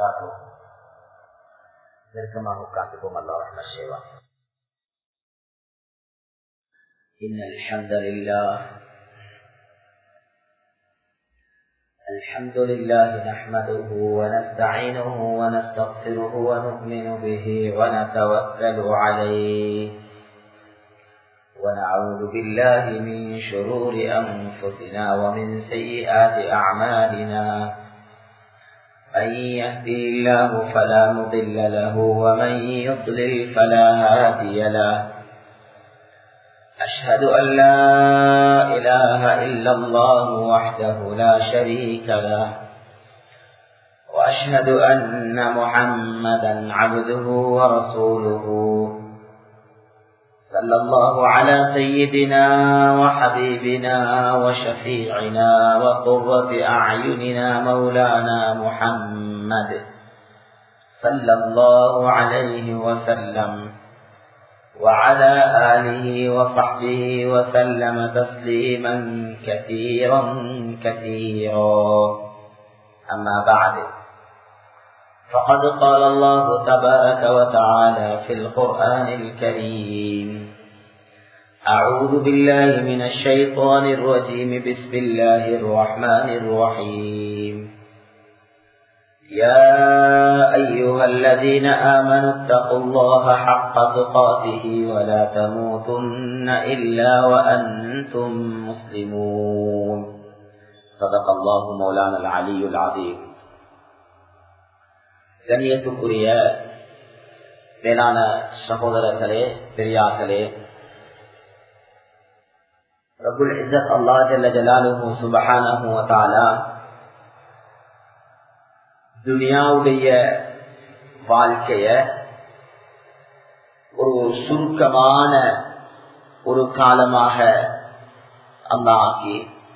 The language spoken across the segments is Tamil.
وبركاته நெருக்கமாக உட்கார்ந்துக்கும் அல்லாஹ் ரஹ்ம செய்வான் إن الحمد لله الحمد لله نحمده ونستعينه ونستغفره ونؤمن به ونتوكل عليه ونعوذ بالله من شرور أنفسنا ومن سيئات أعمالنا من يهدي الله فلا مضل له ومن يضلل فلا هادي له أشهد أن لا إله إلا الله وحده لا شريك له وأشهد أن محمدا عبده ورسوله صلى الله على سيدنا وحبيبنا وشفيعنا وقرة أعيننا مولانا محمد صلى الله عليه وسلم وعلى آله وصحبه وسلم تسليما كثيرا كثيرا أما بعد فقد قال الله تبارك وتعالى في القرآن الكريم أعوذ بالله من الشيطان الرجيم بسم الله الرحمن الرحيم يا أيها الذين آمنوا اتقوا الله حق تقاته ولا تموتن إلا وأنتم مسلمون صدق الله مولانا العلي العظيم கண்ணியத்துக்குரிய மேலான சகோதரர்களே பெரியார்களே ரபுல் இசத் அல்லா ஜல்ல ஜலாலுஹு சுபஹானஹு வ தஆலா துனியாவுடைய வாழ்க்கைய ஒரு சுருக்கமான ஒரு காலமாக அல்லாக்கி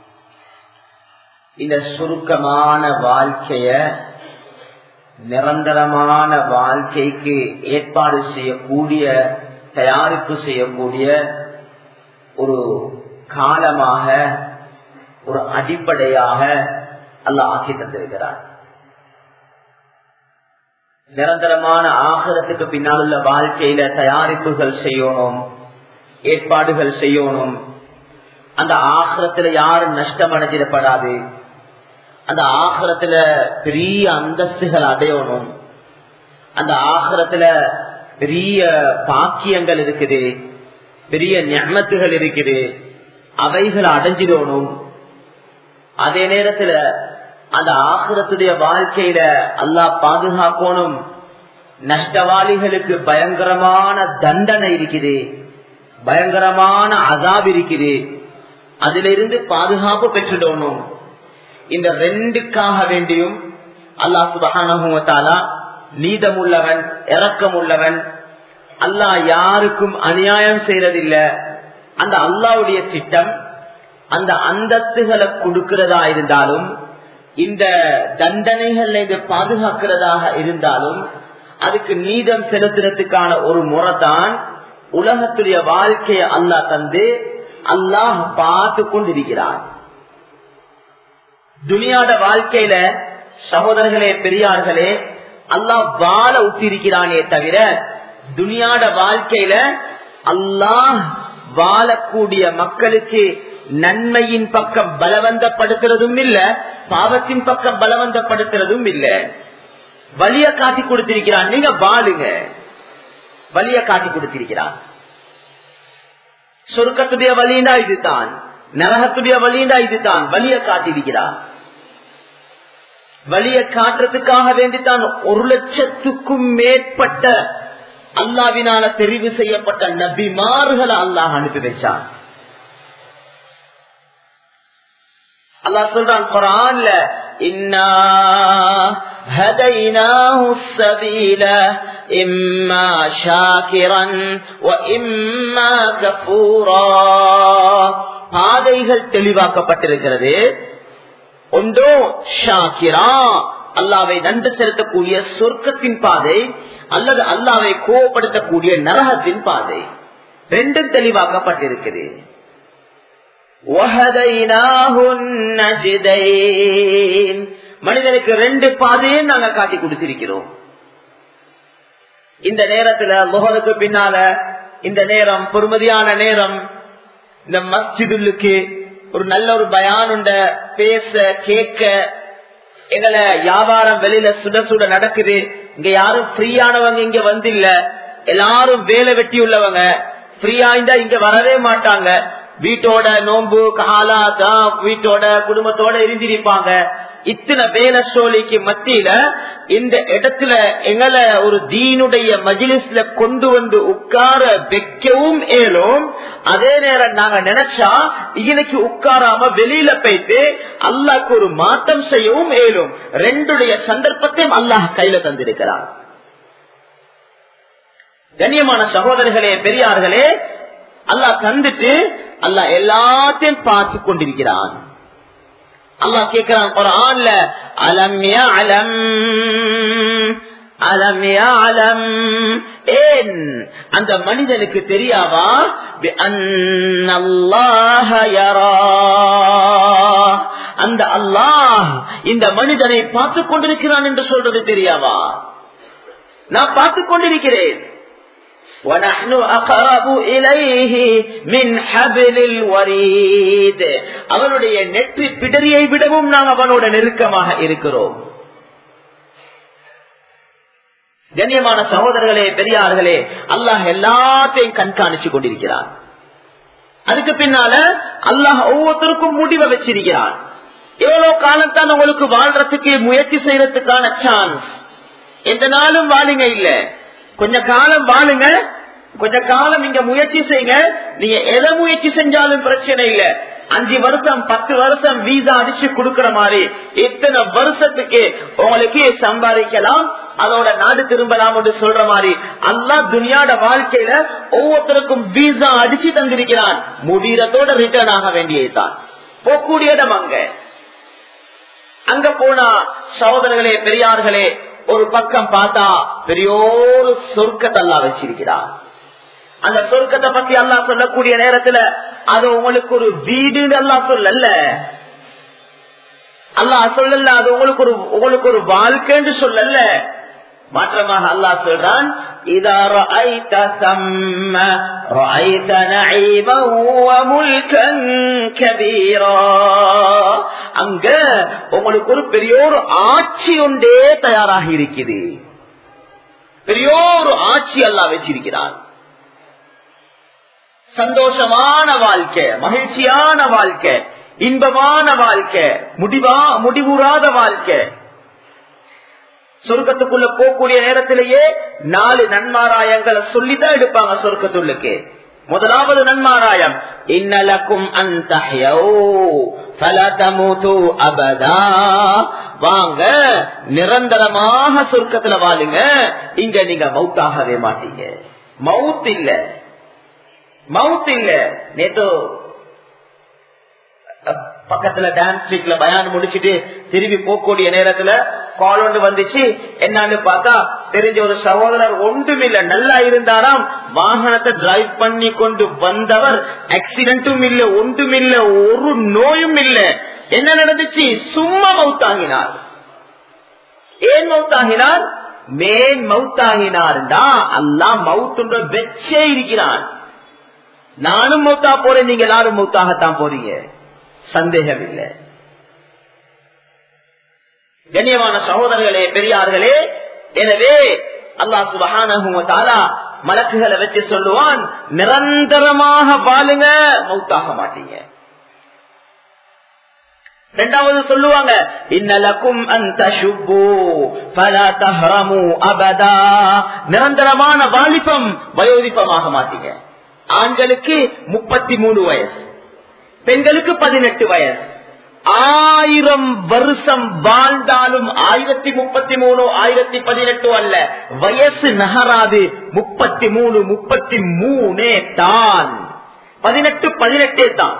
இந்த சுருக்கமான வாழ்க்கைய நிரந்தரமான வாழ்க்கைக்கு ஏற்பாடு செய்யக்கூடிய தயாரிப்பு செய்யக்கூடிய ஒரு காலமாக ஒரு அடிப்படையாக அல்ல ஆக்கி தந்திருக்கிறார் நிரந்தரமான ஆகரத்துக்கு பின்னால் உள்ள வாழ்க்கையில தயாரிப்புகள் செய்யணும் ஏற்பாடுகள் செய்யணும் அந்த ஆகரத்துல யாரும் நஷ்டம் அடைஞ்சிடப்படாது அந்த ஆகரத்துல பெரிய அந்தஸ்துகள் அடையணும் அந்த ஆகரத்துல பெரிய பாக்கியங்கள் இருக்குது பெரிய ஞமத்துகள் இருக்குது அவைகள் அடைஞ்சிடணும் அதே நேரத்துல அந்த ஆகிரத்துடைய வாழ்க்கையில அல்லா பாதுகாக்கணும் நஷ்டவாளிகளுக்கு பயங்கரமான தண்டனை இருக்குது பயங்கரமான அதாப் இருக்குது அதிலிருந்து பாதுகாப்பு பெற்றுடணும் இந்த ரெண்டுக்காக வேண்டியும் அல்லாஹ் சுபகானா நீதமுள்ளவன் இறக்கம் உள்ளவன் அல்லாஹ் யாருக்கும் அநியாயம் செய்யறதில்ல அந்த அல்லாவுடைய திட்டம் அந்த அந்தஸ்துகளை கொடுக்கிறதா இருந்தாலும் இந்த தண்டனைகள் இது பாதுகாக்கிறதாக இருந்தாலும் அதுக்கு நீதம் செலுத்துறதுக்கான ஒரு முறை தான் உலகத்துடைய வாழ்க்கையை அல்லாஹ் தந்து அல்லாஹ் பார்த்து கொண்டிருக்கிறான் துனியாட வாழ்க்கையில சகோதரர்களே பெரியார்களே அல்லாஹ் வாழ ஊத்திருக்கிறானே தவிர துனியாட வாழ்க்கையில அல்லாஹ் வாழக்கூடிய மக்களுக்கு நன்மையின் பக்கம் பலவந்தப்படுத்துறதும் இல்ல பாவத்தின் பக்கம் பலவந்தப்படுத்துறதும் இல்ல வலிய காட்டி கொடுத்திருக்கிறான் நீங்க வாழுங்க வலிய காட்டி கொடுத்திருக்கிறான் சொர்க்கத்துடைய வழிண்டா இதுதான் நரகத்துடைய வழிண்டா இதுதான் வலிய காட்டியிருக்கிறான் வழிய காட்டுறதுக்காக வேண்டித்தான் ஒரு லட்சத்துக்கும் மேற்பட்ட அல்லாவினால தெரிவு செய்யப்பட்ட நபிமார்களை அல்லாஹ் அனுப்பி வச்சான் அல்லாஹ் சொல்றான் குரான்ல இன்னா هديناه السبيل إما شاكرا وإما كفورا பாதைகள் தெளிவாக்கப்பட்டிருக்கிறது ஒன்றோ ஷாக்கிரா அல்லாவை நன்று செலுத்தக்கூடிய சொர்க்கத்தின் பாதை அல்லது அல்லாவை கோவப்படுத்தக்கூடிய நரகத்தின் பாதை ரெண்டும் தெளிவாக்கப்பட்டிருக்கிறது وهديناه النجدين மனிதனுக்கு ரெண்டு பாதையே நாங்க காட்டி கொடுத்திருக்கிறோம் இந்த நேரத்துல முகனுக்கு பின்னால இந்த நேரம் பொறுமதியான நேரம் இந்த மஸ்ஜிதுக்கு ஒரு நல்ல ஒரு பயானுண்ட பேச கேட்க எங்களை வியாபாரம் வெளியில சுட சுட நடக்குது இங்க யாரும் ஃப்ரீயானவங்க இங்க வந்தில்ல எல்லாரும் வேலை வெட்டி உள்ளவங்க ஃப்ரீயா இருந்தா இங்க வரவே மாட்டாங்க வீட்டோட நோன்பு காலா தான் வீட்டோட குடும்பத்தோட இருந்திருப்பாங்க இத்தனை வேலை சோழிக்கு மத்தியில இந்த இடத்துல எங்களை ஒரு தீனுடைய மஜிலிஸ்ல கொண்டு வந்து உட்கார வைக்கவும் ஏலும் அதே நேரம் நாங்க நினைச்சா இன்னைக்கு உட்காராம வெளியில போயிட்டு அல்லாஹ்க்கு ஒரு மாற்றம் செய்யவும் ஏலும் ரெண்டுடைய சந்தர்ப்பத்தையும் அல்லாஹ் கையில தந்திருக்கிறார் கண்ணியமான சகோதரர்களே பெரியார்களே அல்லாஹ் தந்துட்டு அல்லாஹ் எல்லாத்தையும் பார்த்து கொண்டிருக்கிறான் அல்லாஹ் கேட்கிறான் குரான்ல அலம் அலம் அலம் அலம் ஏன் அந்த மனிதனுக்கு தெரியாவா அந்த அல்லாஹ் இந்த மனிதனை பார்த்து கொண்டிருக்கிறான் என்று சொல்றது தெரியாவா நான் பார்த்து கொண்டிருக்கிறேன் ونحن أقرب إليه من حبل الوريد அவனுடைய நெற்றி பிடரியை விடவும் நாம் அவனோட நெருக்கமாக இருக்கிறோம் கண்ணியமான சகோதரர்களே பெரியார்களே அல்லாஹ் எல்லாத்தையும் கண்காணிச்சு கொண்டிருக்கிறான் அதுக்கு பின்னால அல்லாஹ் ஒவ்வொருத்தருக்கும் முடிவை வச்சிருக்கிறான் எவ்வளவு காலத்தான் உங்களுக்கு வாழ்றதுக்கு முயற்சி செய்யறதுக்கான சான்ஸ் எந்த நாளும் வாழுங்க இல்ல கொஞ்ச காலம் வாழுங்க கொஞ்ச காலம் இங்க முயற்சி செய்யுங்க நீங்க எதை முயற்சி செஞ்சாலும் பிரச்சனை இல்ல அஞ்சு வருஷம் பத்து வருஷம் வீசா அடிச்சு கொடுக்கற மாதிரி இத்தனை வருஷத்துக்கு உங்களுக்கு சம்பாதிக்கலாம் அதோட நாடு திரும்பலாம் என்று சொல்ற மாதிரி அல்லா துனியாட வாழ்க்கையில ஒவ்வொருத்தருக்கும் வீசா அடிச்சு தந்திருக்கிறான் முடிகிறதோட ரிட்டர்ன் ஆக வேண்டியதுதான் போகக்கூடிய இடம் அங்க அங்க போனா சகோதரர்களே பெரியார்களே ஒரு பக்கம் பார்த்தா பெரியோரு சொர்க்கத்தை அல்லா வச்சிருக்கிறார் அந்த சொர்க்கத்தை பத்தி அல்லா சொல்லக்கூடிய நேரத்துல அது உங்களுக்கு ஒரு வீடுன்னு அல்லா சொல்லல அல்லா சொல்லல அது உங்களுக்கு ஒரு உங்களுக்கு ஒரு வாழ்க்கைன்னு சொல்லல மாற்றமாக அல்லாஹ் சொல்றான் إذا رأيت ثم رأيت نعيما وملكا كبيرا அங்க உங்களுக்கு ஒரு பெரிய ஒரு ஆட்சி ஒன்றே தயாராக இருக்குது பெரிய ஒரு ஆட்சி அல்லா வச்சிருக்கிறான் சந்தோஷமான வாழ்க்கை மகிழ்ச்சியான வாழ்க்கை இன்பமான வாழ்க்கை முடிவா முடிவுறாத வாழ்க்கை சொர்க்கத்துக்குள்ள போகக்கூடிய நேரத்திலேயே நாலு நன்மாராயங்களை சொல்லிதான் எடுப்பாங்க சொர்க்கத்துள்ளுக்கு முதலாவது நன்மாராயம் இன்னலக்கும் அந்த அபதா வாங்க நிரந்தரமாக சொர்க்கத்துல வாழுங்க இங்க நீங்க மவுத்தாகவே மாட்டீங்க மவுத் இல்ல மவுத் இல்ல நேற்று பக்கத்துல டான்ஸ் ஸ்ட்ரீட்ல பயான் முடிச்சுட்டு திரும்பி போகக்கூடிய நேரத்துல கால் ஒன்று வந்துச்சு என்னன்னு பார்த்தா தெரிஞ்ச ஒரு சகோதரர் ஒன்றுமில்ல நல்லா இருந்தாராம் வாகனத்தை டிரைவ் பண்ணி கொண்டு வந்தவர் ஆக்சிடென்டும் இல்ல ஒன்றுமில்ல ஒரு நோயும் இல்ல என்ன நடந்துச்சு சும்மா மவுத்தாங்கினார் ஏன் மவுத்தாகினார் மேன் மவுத்தாகினார்டா அல்லா மவுத்துன்ற வெச்சே இருக்கிறான் நானும் மௌத்தா போறேன் நீங்க எல்லாரும் மௌத்தாகத்தான் போறீங்க சந்தேகம் இல்லை கண்ணியமான சகோதரர்களே பெரியார்களே எனவே அல்லாஹ் சுபகான மலக்குகளை வச்சு சொல்லுவான் நிரந்தரமாக வாழுங்க மௌத்தாக மாட்டீங்க ரெண்டாவது சொல்லுவாங்க இன்னலக்கும் அந்த சுப்பு பல தஹரமு அபதா நிரந்தரமான வாலிபம் வயோதிப்பமாக மாட்டீங்க ஆண்களுக்கு முப்பத்தி மூணு வயசு பெண்களுக்கு பதினெட்டு வயசு ஆயிரம் வருஷம் வாழ்ந்தாலும் ஆயிரத்தி முப்பத்தி மூணு ஆயிரத்தி பதினெட்டு அல்ல வயசு நகராது முப்பத்தி மூணு முப்பத்தி மூணே தான் பதினெட்டு பதினெட்டே தான்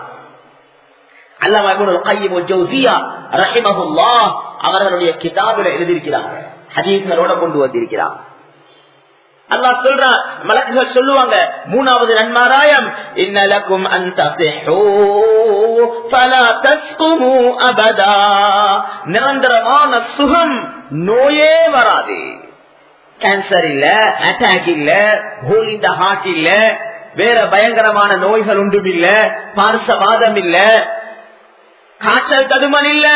அவர்களுடைய கிதாபில் எழுதியிருக்கிறாங்க ஹதீஸ்களோட கொண்டு வந்திருக்கிறார் அல்லாஹ் சொல்றான் மலக்குகள் சொல்லுவாங்க மூணாவது நன்மாராயம் இன்னலக்கும் அந்த அபதா நிரந்தரமான சுகம் நோயே வராது கேன்சர் இல்ல அட்டாக் இல்ல ஹோல் இந்த ஹார்ட் இல்ல வேற பயங்கரமான நோய்கள் ஒன்றும் இல்ல பார்சவாதம் இல்ல காய்ச்சல் தடுமல் இல்ல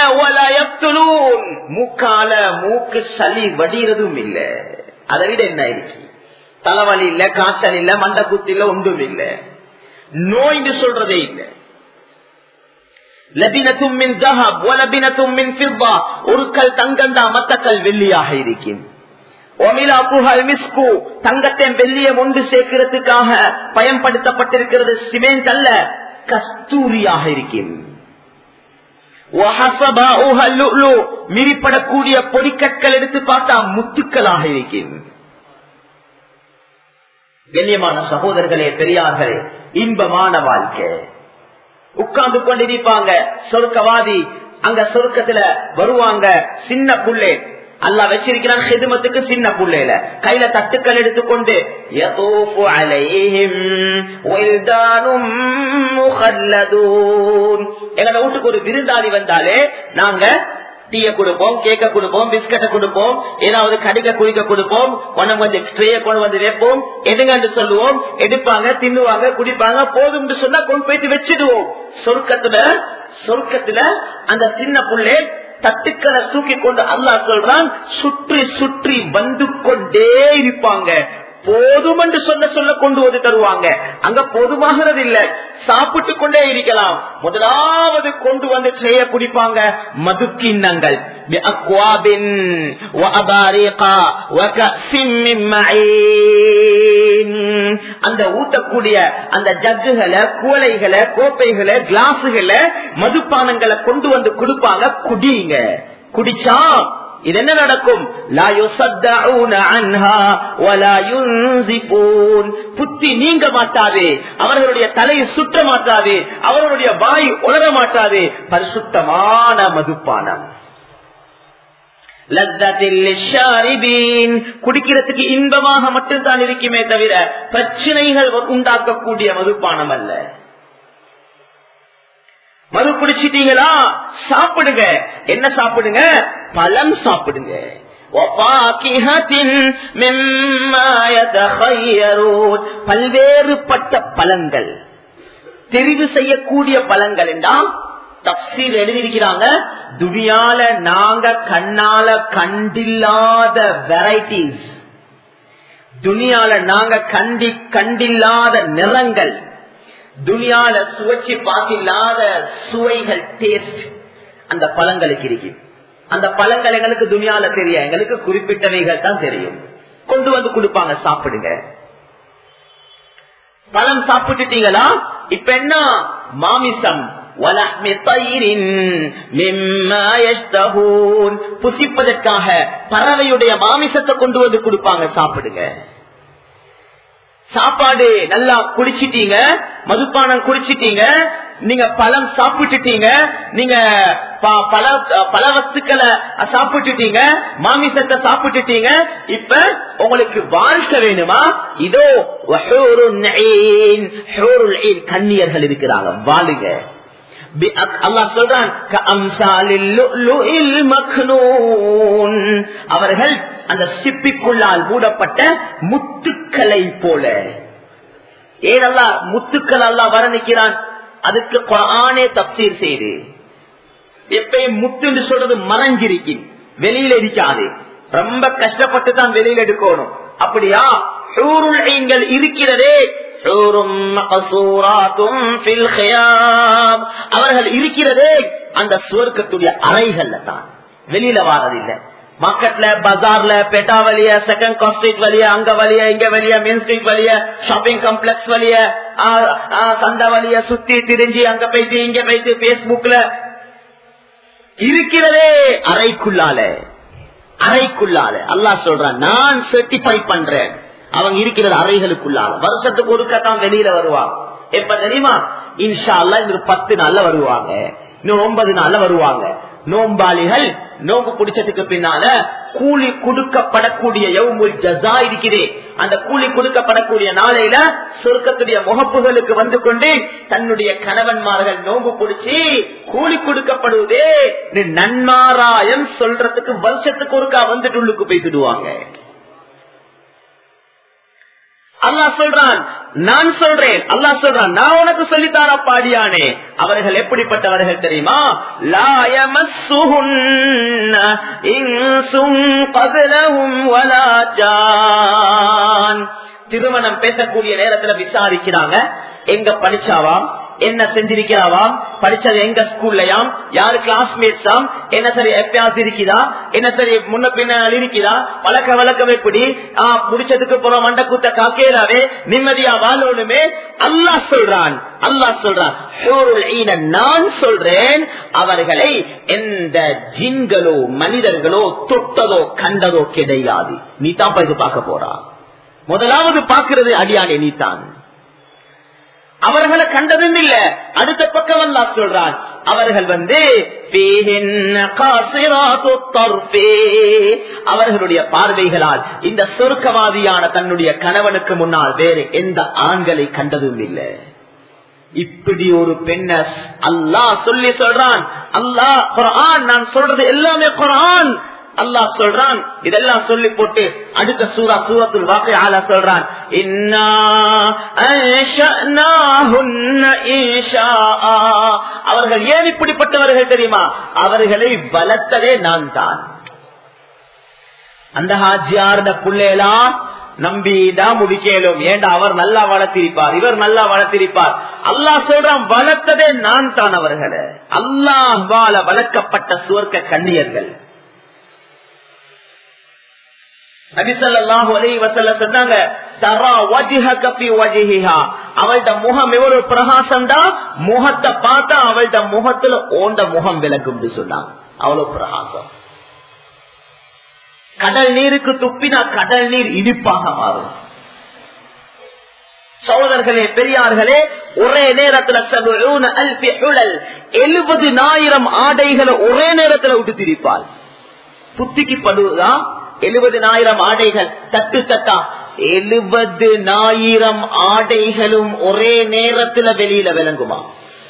மூக்கால மூக்கு சளி வடிகிறதும் இல்ல அதை விட என்ன இருக்கு தலைவலி இல்ல காய்ச்சல் இல்ல மண்ட குத்து இல்ல ஒன்றும் இல்ல நோய்னு சொல்றதே இல்ல லபினத்தும் மின் தஹப் ஒலபினத்தும் மின் பிர்பா ஒரு கல் தங்கந்தா மத்த கல் வெள்ளியாக இருக்கும் தங்கத்தை வெள்ளிய ஒன்று சேர்க்கிறதுக்காக பயன்படுத்தப்பட்டிருக்கிறது சிமெண்ட் அல்ல கஸ்தூரியாக இருக்கும் மிரிப்படக்கூடிய பொடிக்கற்கள் எடுத்து பார்த்தா முத்துக்களாக இருக்கும் கண்ணியமான சகோதரர்களே பெரியார்களே இன்பமான வாழ்க்கை உட்கார்ந்து கொண்டிருப்பாங்க சொர்க்கவாதி அங்க சொர்க்கத்துல வருவாங்க சின்ன புள்ளே அல்லா வச்சிருக்கிறான் ஹிதுமத்துக்கு சின்ன புள்ளையில கையில தட்டுக்கள் எடுத்துக்கொண்டு எங்க வீட்டுக்கு ஒரு விருந்தாளி வந்தாலே நாங்க டீய கொடுப்போம் கேக்க கொடுப்போம் பிஸ்கட்டை கொடுப்போம் ஏதாவது கடிக்க குடிக்க கொடுப்போம் கொஞ்சம் கொஞ்சம் ட்ரேய கொண்டு வந்து வைப்போம் எதுங்கன்னு சொல்லுவோம் எடுப்பாங்க தின்னுவாங்க குடிப்பாங்க போதும் சொன்னா கொண்டு போயிட்டு வச்சிடுவோம் சொர்க்கத்துல சொர்க்கத்துல அந்த சின்ன புள்ளை தட்டுக்களை தூக்கி கொண்டு அல்லா சொல்றான் சுற்றி சுற்றி வந்து கொண்டே இருப்பாங்க போதும் என்று சொல்ல சொல்ல கொண்டு வந்து தருவாங்க அங்க போதுமாகிறது இல்ல சாப்பிட்டு கொண்டே இருக்கலாம் முதலாவது கொண்டு வந்து செய்ய குடிப்பாங்க மதுக்கிண்ணங்கள் அந்த ஊட்டக்கூடிய அந்த ஜக்குகளை குவளைகளை கோப்பைகளை கிளாஸுகளை மதுப்பானங்களை கொண்டு வந்து கொடுப்பாங்க குடிங்க குடிச்சா இது என்ன நடக்கும் புத்தி நீங்க மாட்டாது அவர்களுடைய தலையை சுற்ற மாட்டாது அவர்களுடைய வாய் உணர மாட்டாது பரிசுத்தமான மதுப்பானம் குடிக்கிறதுக்கு இன்பமாக மட்டும்தான் இருக்குமே தவிர பிரச்சனைகள் உண்டாக்கக்கூடிய மதுப்பானம் அல்ல மது குடிச்சிட்டீங்களா சாப்பிடுங்க என்ன சாப்பிடுங்க பழம் சாப்பிடுங்க பல்வேறுபட்ட பழங்கள் தெரிவு செய்யக்கூடிய பழங்கள் என்றால் தப்சீர் எழுதியிருக்கிறாங்க துணியால நாங்க கண்ணால கண்டில்லாத வெரைட்டிஸ் துணியால நாங்க கண்டி கண்டில்லாத நிறங்கள் துனியால சுவைச்சு பார்த்தில்லாத சுவைகள் டேஸ்ட் அந்த பழங்களுக்கு இருக்கு அந்த பழங்கள் எங்களுக்கு துனியால தெரியும் எங்களுக்கு குறிப்பிட்டவைகள் தான் தெரியும் கொண்டு வந்து கொடுப்பாங்க சாப்பிடுங்க பழம் சாப்பிட்டுட்டீங்களா இப்ப என்ன மாமிசம் புசிப்பதற்காக பறவையுடைய மாமிசத்தை கொண்டு வந்து கொடுப்பாங்க சாப்பிடுங்க சாப்பாடு நல்லா குடிச்சிட்டீங்க மதுப்பானம் குடிச்சிட்டீங்க நீங்க பழம் சாப்பிட்டுட்டீங்க நீங்க பல பல வஸ்துக்களை சாப்பிட்டுட்டீங்க மாமிசத்தை சாப்பிட்டுட்டீங்க இப்ப உங்களுக்கு வாழ்க்கை வேணுமா இதோ கண்ணியர்கள் இருக்கிறாங்க வாழுங்க அல்லாஹ் சொல்றான் அவர்கள் அந்த சிப்பிக்குள்ளால் மூடப்பட்ட முத்துக்களை போல ஏனல்லா முத்துக்கள் அல்லா வர்ணிக்கிறான் அதுக்கு ஆணே தப்சீர் செய்து எப்பயும் முத்து சொல்றது மறைஞ்சிருக்கு வெளியில இருக்காது ரொம்ப கஷ்டப்பட்டு தான் வெளியில எடுக்கணும் அப்படியா இருக்கிறதே அவர்கள் இருக்கிறதே அந்த சுவர்க்கத்துடைய அறைகள்ல தான் வெளியில வாரதில்லை மார்க்கெட்ல பஜார்ல பெட்டா வழிய செகண்ட் ஸ்ட்ரீட் வழிய அங்க வழிய இங்க வழிய மெயின் ஸ்ட்ரீட் வழிய ஷாப்பிங் காம்ப்ளெக்ஸ் வழிய சந்த வழிய சுத்தி திரிஞ்சு அங்க போயிட்டு இங்க போயிட்டு பேஸ்புக்ல இருக்கிறதே அறைக்குள்ளால அறைக்குள்ளால அல்லா சொல்றான் நான் சர்டிஃபை பண்றேன் அவங்க இருக்கிறது அறைகளுக்குள்ளால வருஷத்துக்கு ஒருக்கத்தான் வெளியில வருவாங்க எப்ப தெரியுமா இன்ஷா அல்லா இன்னொரு பத்து நாள்ல வருவாங்க இன்னும் ஒன்பது நாள்ல வருவாங்க நோம்பாளிகள் நோம்பு பிடிச்சதுக்கு பின்னால கூலி கொடுக்கப்படக்கூடிய யவுமுல் ஜஸா இருக்கிறே அந்த கூலி கொடுக்கப்படக்கூடிய நாளையில சொர்க்கத்துடைய முகப்புகளுக்கு வந்து கொண்டு தன்னுடைய கணவன்மார்கள் நோம்பு பிடிச்சி கூலி கொடுக்கப்படுவதே நீ நன்மாராயம் சொல்றதுக்கு வருஷத்துக்கு ஒருக்கா வந்துட்டு உள்ளுக்கு போய்த்துடுவாங்க அல்லாஹ் சொல்றான் நான் சொல்றேன் அல்லாஹ் சொல்றான் நான் உனக்கு சொல்லித்தார பாடியானே அவர்கள் எப்படிப்பட்டவர்கள் தெரியுமா லாயமசுஹுன்ன இன்சும் கபிலஹும் வலா ஜான் திருமணம் பேசக்கூடிய நேரத்துல விசாரிக்கிறாங்க எங்க படிச்சாவாம் என்ன செஞ்சிருக்கிறாவாம் படிச்சது எங்க ஸ்கூல்லயாம் யாரு கிளாஸ்மேட்ஸாம் என்ன சரி எப்பயாவது இருக்குதா என்ன சரி முன்ன பின்ன இருக்குதா பழக்க வழக்கம் எப்படி ஆஹ் முடிச்சதுக்கு போற மண்ட கூத்த காக்கேராவே நிம்மதியா வாழணுமே அல்லாஹ் சொல்றான் அல்லாஹ் சொல்றான் ஹூருல் ஈன நான் சொல்றேன் அவர்களை எந்த ஜின்களோ மனிதர்களோ தொட்டதோ கண்டதோ கிடையாது நீ தான் போய் பார்க்க போறா முதலாவது பார்க்கிறது அடியானே நீ தான் அவர்களை கண்டதும் இல்ல அடுத்த பக்கம் அல்லா சொல்றான் அவர்கள் வந்து அவர்களுடைய பார்வைகளால் இந்த சொர்க்கவாதியான தன்னுடைய கணவனுக்கு முன்னால் வேறு எந்த ஆண்களை கண்டதும் இல்லை இப்படி ஒரு பெண்ண அல்லாஹ் சொல்லி சொல்றான் அல்லாஹ் குரான் நான் சொல்றது எல்லாமே குரான் அல்லாஹ் சொல்றான் இதெல்லாம் சொல்லி போட்டு அடுத்த சூரா சூரத்துல் வாக்கை ஆளா சொல்றான் அவர்கள் ஏன் இப்படிப்பட்டவர்கள் தெரியுமா அவர்களை வளர்த்ததே நான் தான் அந்த ஹாஜியார்ட புள்ளையெல்லாம் நம்பிதான் முடிக்கலும் ஏண்டா அவர் நல்லா வளர்த்திருப்பார் இவர் நல்லா வளர்த்திருப்பார் அல்லாஹ் சொல்றான் வளர்த்ததே நான் தான் அவர்களை அல்லாஹ்வால வளர்க்கப்பட்ட சுவர்க்க கண்ணியர்கள் சொன்னாங்க அவள்ட முகம் எவ்வளவு பிரகாசம்டா முகத்தை பார்த்தா அவள்ட முகத்துல ஓண்ட முகம் விளக்கும் சொன்னாங்க அவ்வளவு பிரகாசம் கடல் நீருக்கு துப்பினா கடல் நீர் இனிப்பாக மாறும் சோதர்களே பெரியார்களே ஒரே நேரத்துல எழுபது ஆடைகளை ஒரே நேரத்துல விட்டு திரிப்பாள் புத்திக்கு படுவதா எழுபதினாயிரம் ஆடைகள் தட்டு தட்டா எழுபதினாயிரம் ஆடைகளும் ஒரே நேரத்துல வெளியில விளங்குமா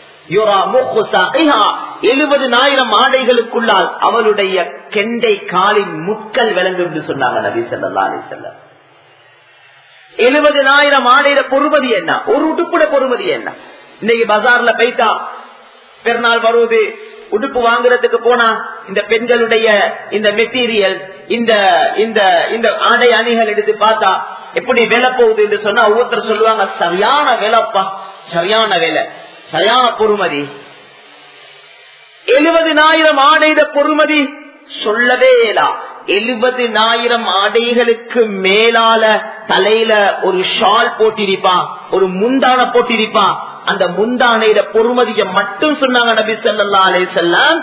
எழுபதினாயிரம் ஆடைகளுக்குள்ளால் அவளுடைய கெண்டை காலின் முட்கள் விளங்கும் என்று சொன்னாங்க நபி சொல்லா அலி செல்ல எழுபதினாயிரம் ஆடையில பொறுமதி என்ன ஒரு உடுப்புட பொறுமதி என்ன இன்னைக்கு பஜார்ல போயிட்டா பெருநாள் வருவது உடுப்பு வாங்குறதுக்கு போனா இந்த பெண்களுடைய இந்த மெட்டீரியல் இந்த இந்த இந்த ஆடை அணிகள் எடுத்து பார்த்தா எப்படி வேலை போகுது என்று சொன்னா ஒவ்வொருத்தர் சொல்லுவாங்க சரியான வேலைப்பா சரியான வேலை சரியான பொறுமதி எழுபதினாயிரம் ஆடைத பொறுமதி சொல்லவே இல்லா எழுபதினாயிரம் ஆடைகளுக்கு மேலால தலையில ஒரு ஷால் போட்டிருப்பான் ஒரு முந்தான போட்டிருப்பான் அந்த முந்தானையில பொறுமதிய மட்டும் சொன்னாங்க நபி சொல்லா அலே செல்லம்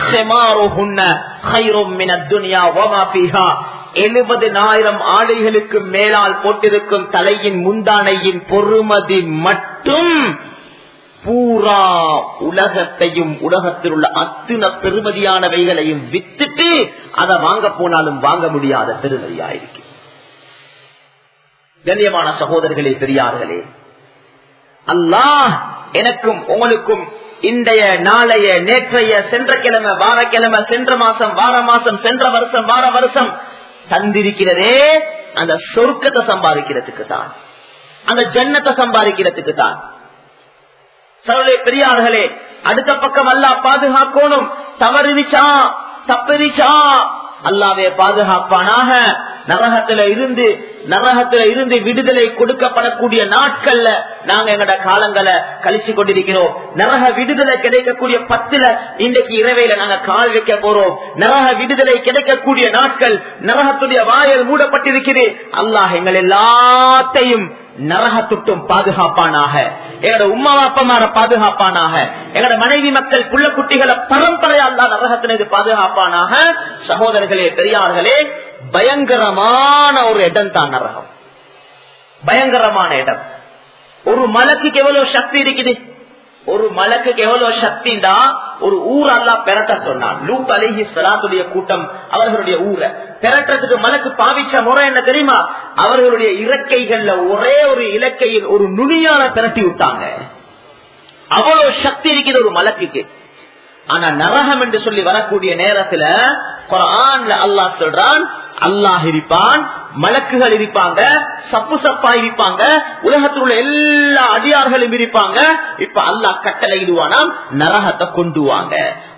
எழுபதினாயிரம் ஆடைகளுக்கு மேலால் போட்டிருக்கும் தலையின் முந்தானையின் பொறுமதி மட்டும் பூரா உலகத்தையும் உலகத்தில் உள்ள அத்துண பெருமதியானவைகளையும் வித்துட்டு அதை வாங்க போனாலும் வாங்க முடியாத பெருமதியாயிருக்கு கண்ணியமான சகோதரர்களே பெரியார்களே அல்லாஹ் எனக்கும் உங்களுக்கும் இன்றைய நாளைய நேற்றைய சென்ற கிழமை வாரக்கிழமை சென்ற மாசம் வார மாசம் சென்ற வருஷம் வார வருஷம் தந்திருக்கிறதே அந்த சொர்க்கத்தை சம்பாதிக்கிறதுக்கு தான் அந்த ஜன்னத்தை சம்பாதிக்கிறதுக்கு தான் சரளே பெரியார்களே அடுத்த பக்கம் அல்லா பாதுகாக்கணும் தவறுச்சா தப்பறிச்சா அல்லாவே பாதுகாப்பானாக நரகத்துல இருந்து நரகத்துல இருந்து விடுதலை கொடுக்கப்படக்கூடிய நாட்கள்ல நாங்க எங்கட காலங்களை கழிச்சு கொண்டிருக்கிறோம் நரக விடுதலை கிடைக்கக்கூடிய பத்துல இன்றைக்கு இரவையில நாங்க கால் வைக்க போறோம் நரக விடுதலை கிடைக்கக்கூடிய நாட்கள் நரகத்துடைய வாயல் மூடப்பட்டிருக்கிறது அல்லாஹ் எங்கள் எல்லாத்தையும் நரகத்துட்டும் பாதுகாப்பானாக எங்களோட உமா அப்பமார பாதுகாப்பானாக எங்களோட மனைவி மக்கள் புள்ள குட்டிகளை பரம்பரை அல்லா நரகத்தினது பாதுகாப்பானாக சகோதரர்களே பெரியார்களே பயங்கரமான ஒரு இடம் தான் நரகம் பயங்கரமான இடம் ஒரு மலக்குக்கு எவ்வளவு சக்தி இருக்குது ஒரு மலக்குக்கு எவ்வளவு சக்திண்டா ஒரு ஊர் அல்லா பெரட்ட சொன்னான் லூத் அலிஹி சலாத்துடைய கூட்டம் அவர்களுடைய ஊரை பெரட்டுறதுக்கு மலக்கு பாவிச்ச முறை என்ன தெரியுமா அவர்களுடைய இறக்கைகள்ல ஒரே ஒரு இலக்கையில் ஒரு நுனியால பெரட்டி விட்டாங்க அவ்வளவு சக்தி இருக்குது ஒரு மலக்குக்கு ஆனா நரகம் என்று சொல்லி வரக்கூடிய நேரத்துல குரான்ல அல்லாஹ் சொல்றான் அல்லாஹ் இருப்பான் மலக்குகள் இருப்பாங்க சப்பு சப்பா இருப்பாங்க உலகத்தில் உள்ள எல்லா அதிகார்களும் இருப்பாங்க இப்ப அல்லாஹ் கட்டளை இடுவானாம் நரகத்தை கொண்டு வாங்க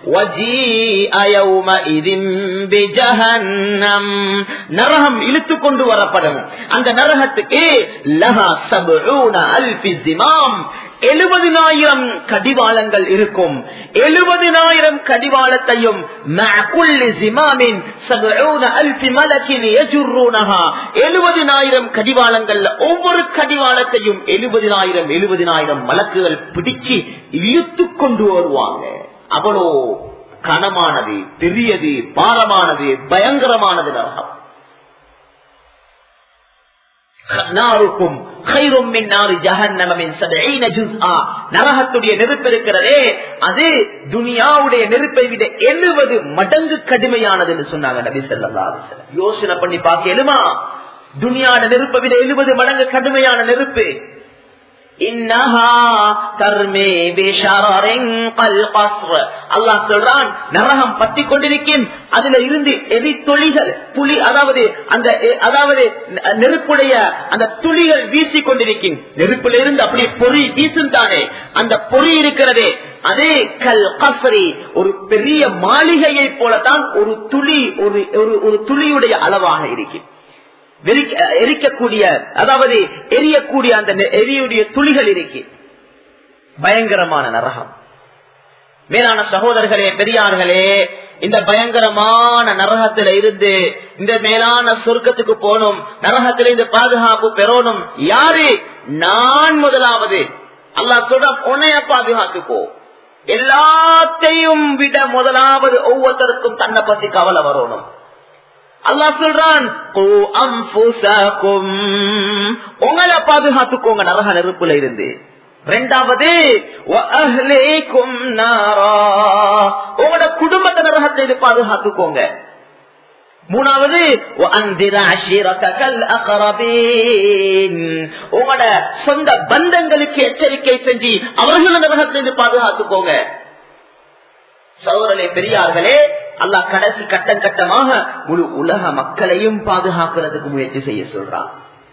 நரகம் இழுத்து கொண்டு வரப்படும் அந்த நரகத்துக்கு லஹா சபூன அல்பி ஜிமாம் எழுபதினாயிரம் கடிவாளங்கள் இருக்கும் எழுபதினாயிரம் கடிவாளத்தையும் எழுபதினாயிரம் கடிவாளங்கள்ல ஒவ்வொரு கடிவாளத்தையும் எழுபதினாயிரம் எழுபதினாயிரம் மலக்குகள் பிடிச்சு இழுத்து கொண்டு வருவாங்க அவ்வளோ கனமானது பெரியது பாரமானது பயங்கரமானது நரகம் நரகத்துடைய நெருப்பு இருக்கிறதே அது துனியாவுடைய நெருப்பை விட எழுபது மடங்கு கடுமையானது என்று சொன்னாங்க நபி சொல்லா யோசனை பண்ணி பார்க்கலுமா துனியாட நெருப்பை விட எழுபது மடங்கு கடுமையான நெருப்பு சொல்றான் நரகம் பத்தி கொண்டிருக்கும் அதுல இருந்து எரி தொழிகள் புலி அதாவது அந்த அதாவது நெருப்புடைய அந்த துளிகள் வீசி கொண்டிருக்கும் நெருப்புல இருந்து அப்படி பொறி வீசும் தானே அந்த பொறி இருக்கிறதே அதே கல் கசரி ஒரு பெரிய மாளிகையை போலதான் ஒரு துளி ஒரு ஒரு துளியுடைய அளவாக இருக்கும் எரிக்கக்கூடிய அதாவது எரியக்கூடிய அந்த எரியுடைய துளிகள் இருக்கு பயங்கரமான நரகம் மேலான சகோதரர்களே பெரியார்களே இந்த பயங்கரமான நரகத்தில இருந்து இந்த மேலான சொர்க்கத்துக்கு போகணும் நரகத்தில இந்த பாதுகாப்பு பெறணும் யாரு நான் முதலாவது அல்லா சொல்ற உன்னைய பாதுகாத்து போ எல்லாத்தையும் விட முதலாவது ஒவ்வொருத்தருக்கும் தன்னை பத்தி கவலை வரணும் அல்லா சொல்றான் உங்களை பாதுகாத்துக்கோங்க நரக நெருப்புல இருந்து ரெண்டாவது உங்களோட குடும்பத்தை நரகத்தை இது பாதுகாத்துக்கோங்க மூணாவது உங்களோட சொந்த பந்தங்களுக்கு எச்சரிக்கை செஞ்சு அவர்களும் நரகத்திலிருந்து பாதுகாத்துக்கோங்க சௌரலே பெரியார்களே அல்லா கடைசி கட்டம் கட்டமாக முழு உலக மக்களையும் பாதுகாக்கிறதுக்கு முயற்சி செய்ய சொல்றான்